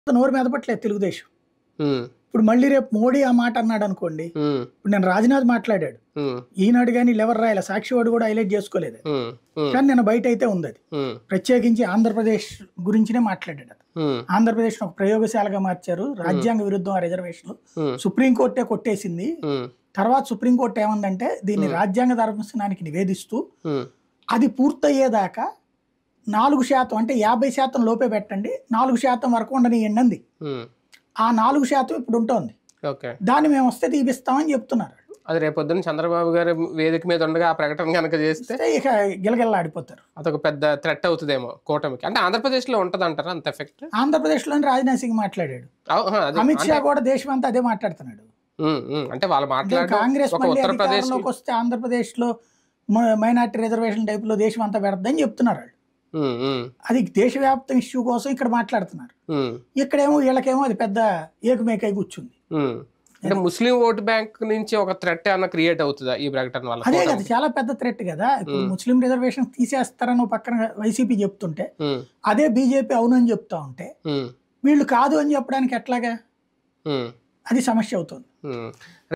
నోరు మెదపట్లేదు తెలుగుదేశం ఉమ్, ఇప్పుడు మళ్ళీ రేపు మోడీ ఆ మాట అన్నాడు అనుకోండి ఉమ్, ఇప్పుడు నేను రాజ్నాథ్ మాట్లాడాడు ఉమ్, ఈనాడు కానీ ఎవరు రాయాలి సాక్షి వాడు కూడా హైలైట్ చేసుకోలేదు ఉమ్, ఉమ్, కానీ నేను బయట అయితే ఉంది అది ఉమ్, ప్రత్యేకించి ఆంధ్రప్రదేశ్ గురించినే మాట్లాడాడు అది ఉమ్, ఆంధ్రప్రదేశ్ ఒక ప్రయోగశాలగా మార్చారు రాజ్యాంగ విరుద్ధం ఆ రిజర్వేషన్ ఉమ్, సుప్రీంకోర్టే కొట్టేసింది ఉమ్, తర్వాత సుప్రీంకోర్టు ఏమందంటే దీన్ని రాజ్యాంగ ధర్మస్థానానికి నివేదిస్తూ ఉమ్, అది పూర్తయ్యేదాకా నాలుగు శాతం అంటే యాభై శాతం లోపే పెట్టండి నాలుగు శాతం వరకు ఉండనియండి అంది ఉమ్. ఆ నాలుగు శాతం ఇప్పుడు ఉంటుంది ఓకే దాన్ని మేము వస్తే తీపిస్తామని చెప్తున్నారు అది రేపొద్దున చంద్రబాబు గారి వేదిక మీద ఉండగా ఆ ప్రకటన కనుక చేస్తే వస్తే ఇక గిలగిల్లాడిపోతారు అదొక పెద్ద థ్రెట్ అవుతుందేమో కూటమికి అంటే ఆంధ్రప్రదేశ్ లో ఉంటది అంటారా అంత ఎఫెక్ట్ ఆంధ్రప్రదేశ్లోని రాజ్నాథ్ సింగ్ మాట్లాడాడు అమిత్ షా కూడా దేశం అంతా అదే మాట్లాడుతున్నాడు అంటే వాళ్ళు అంటే మాట్లాడు కాంగ్రెస్ ఒక మళ్ళీ ఉత్తరప్రదేశ్ అధికారంలోకి వస్తే ఆంధ్రప్రదేశ్ లో మైనార్టీ రిజర్వేషన్ టైప్ లో దేశం అంతా పెడద్దని చెప్తున్నారు వాళ్ళు ఉమ్, ఉమ్, అది దేశవ్యాప్త ఇష్యూ కోసం ఇక్కడ మాట్లాడుతున్నారు ఉమ్, ఇక్కడేమో వీళ్ళకేమో అది పెద్ద ఏకమేకై కూర్చుంది ఉమ్. అంటే ముస్లిం ఓట్ బ్యాంక్ నుంచి ఒక థ్రెట్ ఏమన్నా క్రియేట్ అవుతుందా ఈ ప్రకటన వల్ల అదే కదా చాలా పెద్ద థ్రెట్ కదా ఇప్పుడు ముస్లిం రిజర్వేషన్ తీసేస్తారని ఓ పక్కన వైసీపీ చెప్తుంటే ఉమ్, అదే బీజేపీ అవునని చెప్తా ఉంటే ఉమ్, వీళ్ళు కాదు అని చెప్పడానికి ఎట్లాగా ఉమ్, అది సమస్య అవుతుంది ఉమ్.